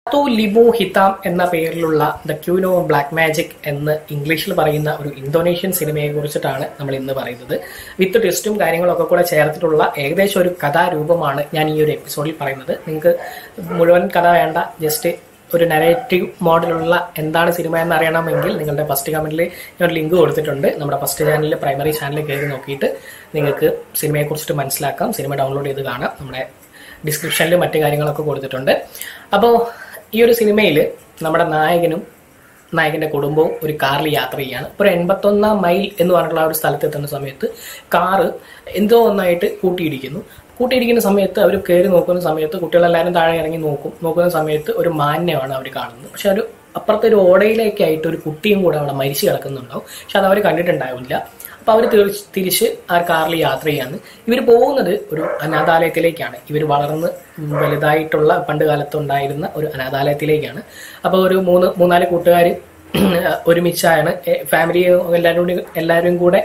തു ലിബു ഹിതാം എന്ന പേരിലുള്ള ദ ക്യൂനോ ബ്ലാക്ക് മാജിക് എന്ന് ഇംഗ്ലീഷിൽ പറയുന്ന ഒരു ഇന്തോനേഷ്യൻ സിനിമയെ കുറിച്ചിട്ടാണ് നമ്മൾ ഇന്ന് പറയുന്നത് വിത്ത് ട്വിസ്റ്റും കാര്യങ്ങളൊക്കെ കൂടെ ചേർത്തിട്ടുള്ള ഏകദേശം ഒരു കഥാരൂപമാണ് ഞാൻ ഈ ഒരു എപ്പിസോഡിൽ പറയുന്നത് നിങ്ങൾക്ക് മുഴുവൻ കഥ വേണ്ട ജസ്റ്റ് ഒരു നരേറ്റീവ് മോഡലുള്ള എന്താണ് സിനിമ എന്ന് അറിയണമെങ്കിൽ നിങ്ങളുടെ ഫസ്റ്റ് കമന്റിൽ ഞാൻ ഒരു ലിങ്ക് കൊടുത്തിട്ടുണ്ട് നമ്മുടെ ഫസ്റ്റ് ചാനലിൽ പ്രൈമറി ചാനലിൽ കയറി നോക്കിയിട്ട് നിങ്ങൾക്ക് സിനിമയെ കുറിച്ചിട്ട് മനസ്സിലാക്കാം സിനിമ ഡൗൺലോഡ് ചെയ്ത് കാണാം നമ്മുടെ ഡിസ്ക്രിപ്ഷനിൽ മറ്റു കാര്യങ്ങളൊക്കെ കൊടുത്തിട്ടുണ്ട് അപ്പോൾ ഈ ഒരു സിനിമയിൽ നമ്മുടെ നായകനും നായകന്റെ കുടുംബവും ഒരു കാറിൽ യാത്ര ചെയ്യാണ് ഒരു എൺപത്തൊന്നാം മൈൽ എന്ന് പറഞ്ഞിട്ടുള്ള ആ ഒരു സ്ഥലത്ത് എത്തുന്ന സമയത്ത് കാറ് എന്തോ ഒന്നായിട്ട് കൂട്ടിയിടിക്കുന്നു കൂട്ടിയിടിക്കുന്ന സമയത്ത് അവർ കയറി നോക്കുന്ന സമയത്ത് കുട്ടികളെല്ലാവരും താഴെ ഇറങ്ങി നോക്കും നോക്കുന്ന സമയത്ത് ഒരു മാന്യമാണ് അവർ കാണുന്നത് പക്ഷെ ഒരു അപ്പുറത്തെ ഒരു ഓടയിലേക്കായിട്ട് ഒരു കുട്ടിയും കൂടെ അവിടെ മരിച്ചു കിടക്കുന്നുണ്ടാവും പക്ഷെ അത് അവർ കണ്ടിട്ടുണ്ടാവില്ല അപ്പൊ അവർ തിരിച്ച് ആ കാറിൽ യാത്ര ചെയ്യാണ് ഇവർ പോകുന്നത് ഒരു അനാഥാലയത്തിലേക്കാണ് ഇവർ വളർന്ന് വലുതായിട്ടുള്ള പണ്ട് കാലത്ത് ഉണ്ടായിരുന്ന ഒരു അനാഥാലയത്തിലേക്കാണ് അപ്പോൾ ഒരു മൂന്ന് മൂന്നാല് കൂട്ടുകാർ ഒരുമിച്ചാണ് ഫാമിലി എല്ലാവരും കൂടി എല്ലാവരും കൂടെ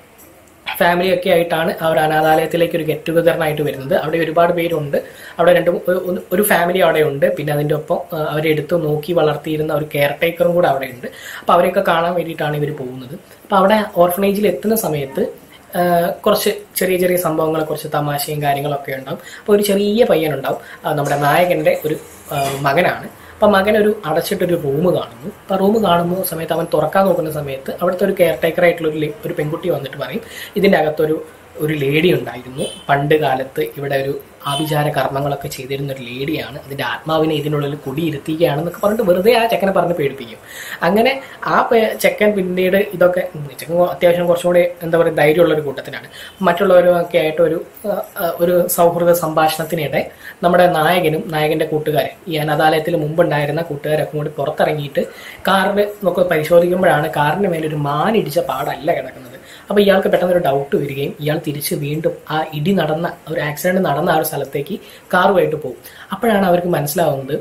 ഫാമിലി ഒക്കെ ആയിട്ടാണ് ആ ഒരു അനാഥാലയത്തിലേക്ക് ഒരു ഗെറ്റ് ടുഗദറിനായിട്ട് വരുന്നത് അവിടെ ഒരുപാട് പേരുണ്ട് അവിടെ രണ്ട് ഒരു ഫാമിലി അവിടെ ഉണ്ട് പിന്നെ അതിൻ്റെ ഒപ്പം അവരെ എടുത്ത് നോക്കി വളർത്തിയിരുന്ന ഒരു കെയർ ടേക്കറും കൂടെ അവിടെ ഉണ്ട് അപ്പോൾ അവരെയൊക്കെ കാണാൻ വേണ്ടിയിട്ടാണ് ഇവർ പോകുന്നത് അപ്പോൾ അവിടെ ഓർഫനേജിൽ എത്തുന്ന സമയത്ത് കുറച്ച് ചെറിയ ചെറിയ സംഭവങ്ങൾ കുറച്ച് തമാശയും കാര്യങ്ങളൊക്കെ ഉണ്ടാവും അപ്പോൾ ഒരു ചെറിയ പയ്യനുണ്ടാവും നമ്മുടെ നായകന്റെ ഒരു മകനാണ് അപ്പം മകൻ ഒരു അടച്ചിട്ടൊരു റൂം കാണുന്നു അപ്പം റൂം കാണുന്ന സമയത്ത് അവൻ തുറക്കാൻ നോക്കുന്ന സമയത്ത് അവിടുത്തെ ഒരു കെയർ ടേക്കർ ആയിട്ടുള്ള ഒരു ഒരു പെൺകുട്ടി വന്നിട്ട് പറയും ഇതിൻ്റെ അകത്തൊരു ഒരു ലേഡി ഉണ്ടായിരുന്നു പണ്ട് കാലത്ത് ഇവിടെ ഒരു ആഭിചാര കർമ്മങ്ങളൊക്കെ ചെയ്തിരുന്ന ഒരു ലേഡിയാണ് അതിന്റെ ആത്മാവിനെ ഇതിനുള്ളിൽ കുടിയിരുത്തുകയാണെന്നൊക്കെ പറഞ്ഞിട്ട് വെറുതെ ആ ചെക്കനെ പറഞ്ഞ് പേടിപ്പിക്കും അങ്ങനെ ആ ചെക്കൻ പിന്നീട് ഇതൊക്കെ ചെക്കൻ അത്യാവശ്യം കുറച്ചും കൂടി എന്താ പറയുക ധൈര്യമുള്ള ഒരു കൂട്ടത്തിലാണ് മറ്റുള്ളവരുമൊക്കെ ആയിട്ട് ഒരു ഒരു സൗഹൃദ സംഭാഷണത്തിനിടെ നമ്മുടെ നായകനും നായകന്റെ കൂട്ടുകാരൻ ഈ അനാഥാലയത്തിൽ മുമ്പുണ്ടായിരുന്ന കൂട്ടുകാരൊക്കെ കൂടി പുറത്തിറങ്ങിയിട്ട് കാറിന് നമുക്ക് പരിശോധിക്കുമ്പോഴാണ് കാറിന് മേലെ ഒരു മാനിടിച്ച പാടല്ല കിടക്കുന്നത് അപ്പൊ ഇയാൾക്ക് പെട്ടെന്ന് ഒരു ഡൗട്ട് വരികയും ഇയാൾ തിരിച്ച് വീണ്ടും ആ ഇടി നടന്ന ഒരു ആക്സിഡന്റ് നടന്ന ആ ഒരു സ്ഥലത്തേക്ക് കാറുമായിട്ട് പോകും അപ്പോഴാണ് അവർക്ക് മനസ്സിലാവുന്നത്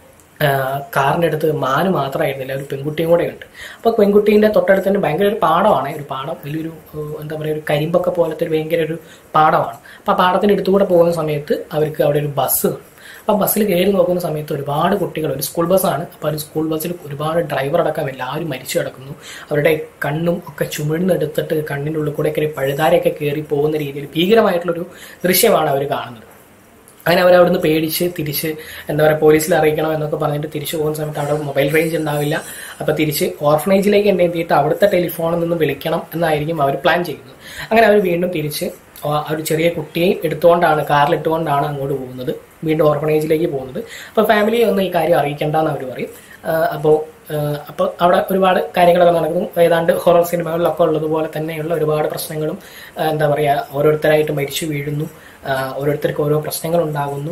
കാറിൻ്റെ അടുത്ത് മാന് മാത്രമായിരുന്നില്ല ഒരു പെൺകുട്ടിയും കൂടെ ഉണ്ട് അപ്പോൾ പെൺകുട്ടീൻ്റെ തൊട്ടടുത്ത് തന്നെ ഭയങ്കര ഒരു പാടമാണ് ഒരു പാടം വലിയൊരു എന്താ പറയുക ഒരു കരിമ്പൊക്കെ പോലത്തെ ഒരു ഭയങ്കര ഒരു പാടമാണ് അപ്പോൾ ആ പാടത്തിൻ്റെ അടുത്തുകൂടെ പോകുന്ന സമയത്ത് അവർക്ക് അവിടെ ഒരു ബസ് അപ്പം ബസ്സിൽ കയറി നോക്കുന്ന സമയത്ത് ഒരുപാട് കുട്ടികൾ ഒരു സ്കൂൾ ബസ്സാണ് അപ്പോൾ ഒരു സ്കൂൾ ബസ്സിൽ ഒരുപാട് ഡ്രൈവർ അടക്കം എല്ലാവരും മരിച്ചു കിടക്കുന്നു അവരുടെ കണ്ണും ഒക്കെ ചുമിഴ്ന്നെടുത്തിട്ട് കണ്ണിൻ്റെ ഉള്ളിൽ കൂടെ ഒക്കെ പഴുതാരയൊക്കെ കയറി പോകുന്ന രീതിയിൽ ഭീകരമായിട്ടുള്ളൊരു ദൃശ്യമാണ് അവർ കാണുന്നത് അങ്ങനെ അവർ അവിടുന്ന് പേടിച്ച് തിരിച്ച് എന്താ പറയുക പോലീസിൽ അറിയിക്കണം എന്നൊക്കെ പറഞ്ഞിട്ട് തിരിച്ചു പോകുന്ന സമയത്ത് അവിടെ മൊബൈൽ റേഞ്ച് ഉണ്ടാവില്ല അപ്പോൾ തിരിച്ച് ഓർഫനേജിലേക്ക് എന്നെ എത്തിയിട്ട് അവിടുത്തെ ടെലിഫോണിൽ നിന്ന് വിളിക്കണം എന്നായിരിക്കും അവർ പ്ലാൻ ചെയ്യുന്നത് അങ്ങനെ അവർ വീണ്ടും തിരിച്ച് ഒരു ചെറിയ കുട്ടിയെ എടുത്തുകൊണ്ടാണ് കാറിൽ ഇട്ടുകൊണ്ടാണ് അങ്ങോട്ട് പോകുന്നത് വീണ്ടും ഓർഫനേജിലേക്ക് പോകുന്നത് അപ്പോൾ ഫാമിലി ഒന്നും ഈ കാര്യം അറിയിക്കേണ്ടെന്ന് അവർ പറയും അപ്പോൾ അപ്പോൾ അവിടെ ഒരുപാട് കാര്യങ്ങളൊക്കെ നടക്കുന്നു ഏതാണ്ട് ഹൊറർ സിനിമകളിലൊക്കെ ഉള്ളതുപോലെ തന്നെയുള്ള ഒരുപാട് പ്രശ്നങ്ങളും എന്താ പറയുക ഓരോരുത്തരായിട്ട് മരിച്ചു വീഴുന്നു ഓരോരുത്തർക്ക് ഓരോ പ്രശ്നങ്ങൾ ഉണ്ടാകുന്നു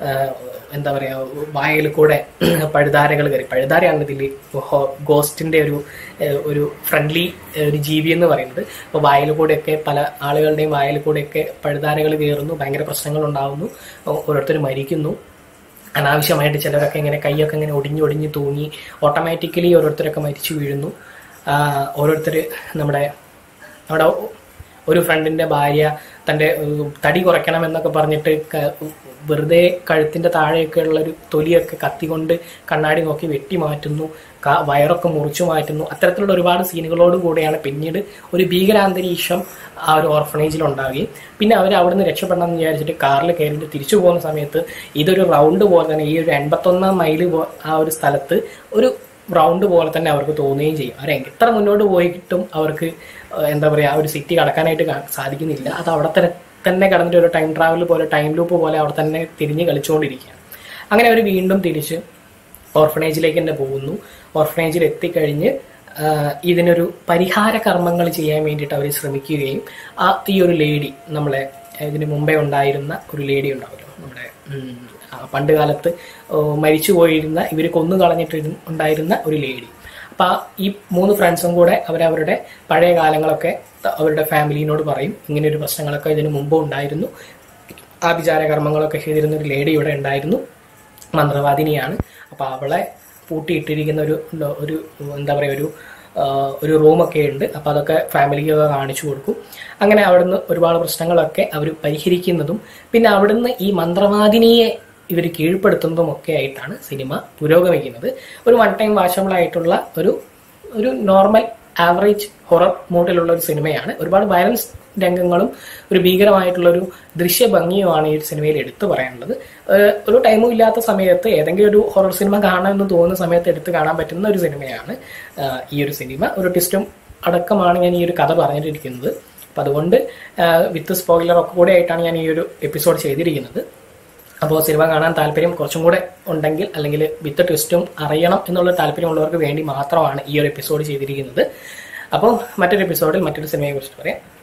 എന്താ പറയുക വായയിൽ കൂടെ പഴുതാരകൾ കയറി പഴുതാരയാണ് ഇതിൽ ഗോസ്റ്റിന്റെ ഒരു ഒരു ഫ്രണ്ട്ലി ഒരു ജീവി എന്ന് പറയുന്നത് അപ്പോൾ വായിൽ കൂടെയൊക്കെ പല ആളുകളുടെയും വായിൽ കൂടെയൊക്കെ പഴുതാരകൾ കയറുന്നു ഭയങ്കര പ്രശ്നങ്ങൾ ഉണ്ടാകുന്നു ഓരോരുത്തർ മരിക്കുന്നു അനാവശ്യമായിട്ട് ചിലരൊക്കെ ഇങ്ങനെ കൈയൊക്കെ ഇങ്ങനെ ഒടിഞ്ഞു ഒടിഞ്ഞു തൂങ്ങി ഓട്ടോമാറ്റിക്കലി ഓരോരുത്തരൊക്കെ മരിച്ചു വീഴുന്നു ഓരോരുത്തർ നമ്മുടെ നമ്മുടെ ഒരു ഫ്രണ്ടിന്റെ ഭാര്യ തന്റെ തടി കുറയ്ക്കണം എന്നൊക്കെ പറഞ്ഞിട്ട് വെറുതെ കഴുത്തിന്റെ താഴെയൊക്കെയുള്ള ഒരു തൊലിയൊക്കെ കത്തികൊണ്ട് കണ്ണാടി നോക്കി വെട്ടി മാറ്റുന്നു വയറൊക്കെ മുറിച്ചു മാറ്റുന്നു അത്തരത്തിലുള്ള ഒരുപാട് സീനുകളോട് കൂടെയാണ് പിന്നീട് ഒരു ഭീകരാന്തരീക്ഷം ആ ഒരു ഓർഫനേജിൽ ഉണ്ടാവുകയും പിന്നെ അവർ അവിടുന്ന് രക്ഷപ്പെടണം എന്ന് വിചാരിച്ചിട്ട് കാറിൽ കയറിയിട്ട് തിരിച്ചു പോകുന്ന സമയത്ത് ഇതൊരു റൗണ്ട് പോലെ തന്നെ ഈ ഒരു എൺപത്തൊന്നാം മൈല് ആ ഒരു സ്ഥലത്ത് ഒരു റൗണ്ട് പോലെ തന്നെ അവർക്ക് തോന്നുകയും ചെയ്യും അവർ എത്ര മുന്നോട്ട് പോയിട്ടും അവർക്ക് എന്താ പറയുക ആ ഒരു സിറ്റി കടക്കാനായിട്ട് സാധിക്കുന്നില്ല അത് അവിടെ തന്നെ തന്നെ കടന്നിട്ട് ഒരു ടൈം ട്രാവൽ പോലെ ടൈം ലൂപ്പ് പോലെ അവിടെ തന്നെ തിരിഞ്ഞ് കളിച്ചുകൊണ്ടിരിക്കുകയാണ് അങ്ങനെ അവർ വീണ്ടും തിരിച്ച് ഓർഫനേജിലേക്ക് തന്നെ പോകുന്നു ഓർഫനേജിൽ എത്തിക്കഴിഞ്ഞ് ഇതിനൊരു പരിഹാര കർമ്മങ്ങൾ ചെയ്യാൻ വേണ്ടിയിട്ട് അവർ ശ്രമിക്കുകയും ആ ഈ ഒരു ലേഡി നമ്മളെ ഇതിന് മുമ്പേ ഉണ്ടായിരുന്ന ഒരു ലേഡി ഉണ്ടാവുമല്ലോ നമ്മുടെ പണ്ട് കാലത്ത് മരിച്ചു പോയിരുന്ന ഇവർ കൊന്നു കളഞ്ഞിട്ട് ഉണ്ടായിരുന്ന ഒരു ലേഡി അപ്പൊ ഈ മൂന്ന് ഫ്രണ്ട്സും കൂടെ അവരവരുടെ പഴയ കാലങ്ങളൊക്കെ അവരുടെ ഫാമിലിനോട് പറയും ഇങ്ങനെ ഒരു പ്രശ്നങ്ങളൊക്കെ ഇതിനു മുമ്പ് ഉണ്ടായിരുന്നു ആഭിചാര കർമ്മങ്ങളൊക്കെ ചെയ്തിരുന്ന ഒരു ലേഡി ഇവിടെ ഉണ്ടായിരുന്നു മന്ത്രവാദിനിയാണ് അപ്പൊ അവളെ പൂട്ടിയിട്ടിരിക്കുന്ന ഒരു ഒരു എന്താ പറയുക ഒരു ഒരു റൂമൊക്കെ ഉണ്ട് അപ്പോൾ അതൊക്കെ ഫാമിലിക്കൊക്കെ കാണിച്ചു കൊടുക്കും അങ്ങനെ അവിടുന്ന് ഒരുപാട് പ്രശ്നങ്ങളൊക്കെ അവർ പരിഹരിക്കുന്നതും പിന്നെ അവിടുന്ന് ഈ മന്ത്രവാദിനിയെ ഇവർ കീഴ്പ്പെടുത്തുന്നതും ഒക്കെ ആയിട്ടാണ് സിനിമ പുരോഗമിക്കുന്നത് ഒരു വൺ ടൈം വാച്ചബിൾ ആയിട്ടുള്ള ഒരു ഒരു നോർമൽ ആവറേജ് ഹൊറർ മൂഡിലുള്ള ഒരു സിനിമയാണ് ഒരുപാട് വയലൻസ് രംഗങ്ങളും ഒരു ഭീകരമായിട്ടുള്ള ഒരു ദൃശ്യഭംഗിയുമാണ് ഈ ഒരു സിനിമയിൽ എടുത്തു പറയാനുള്ളത് ഏഹ് ഒരു ടൈമും ഇല്ലാത്ത സമയത്ത് ഏതെങ്കിലും ഒരു ഹൊറർ സിനിമ കാണാമെന്ന് തോന്നുന്ന സമയത്ത് എടുത്ത് കാണാൻ പറ്റുന്ന ഒരു സിനിമയാണ് ആഹ് ഈ ഒരു സിനിമ ഒരു ട്വിസ്റ്റും അടക്കമാണ് ഞാൻ ഈ ഒരു കഥ പറഞ്ഞിട്ടിരിക്കുന്നത് അപ്പം അതുകൊണ്ട് വിത്ത് സ്പോയിലർ ഒക്കെ കൂടെ ആയിട്ടാണ് ഞാൻ ഈ ഒരു എപ്പിസോഡ് ചെയ്തിരിക്കുന്നത് അപ്പോൾ സിനിമ കാണാൻ താല്പര്യം കുറച്ചും കൂടെ ഉണ്ടെങ്കിൽ അല്ലെങ്കിൽ വിത്ത് ട്വിസ്റ്റും അറിയണം എന്നുള്ള താല്പര്യമുള്ളവർക്ക് വേണ്ടി മാത്രമാണ് ഈ ഒരു എപ്പിസോഡ് ചെയ്തിരിക്കുന്നത് അപ്പോൾ മറ്റൊരു എപ്പിസോഡിൽ മറ്റൊരു സിനിമയെ കുറിച്ച് പറയാം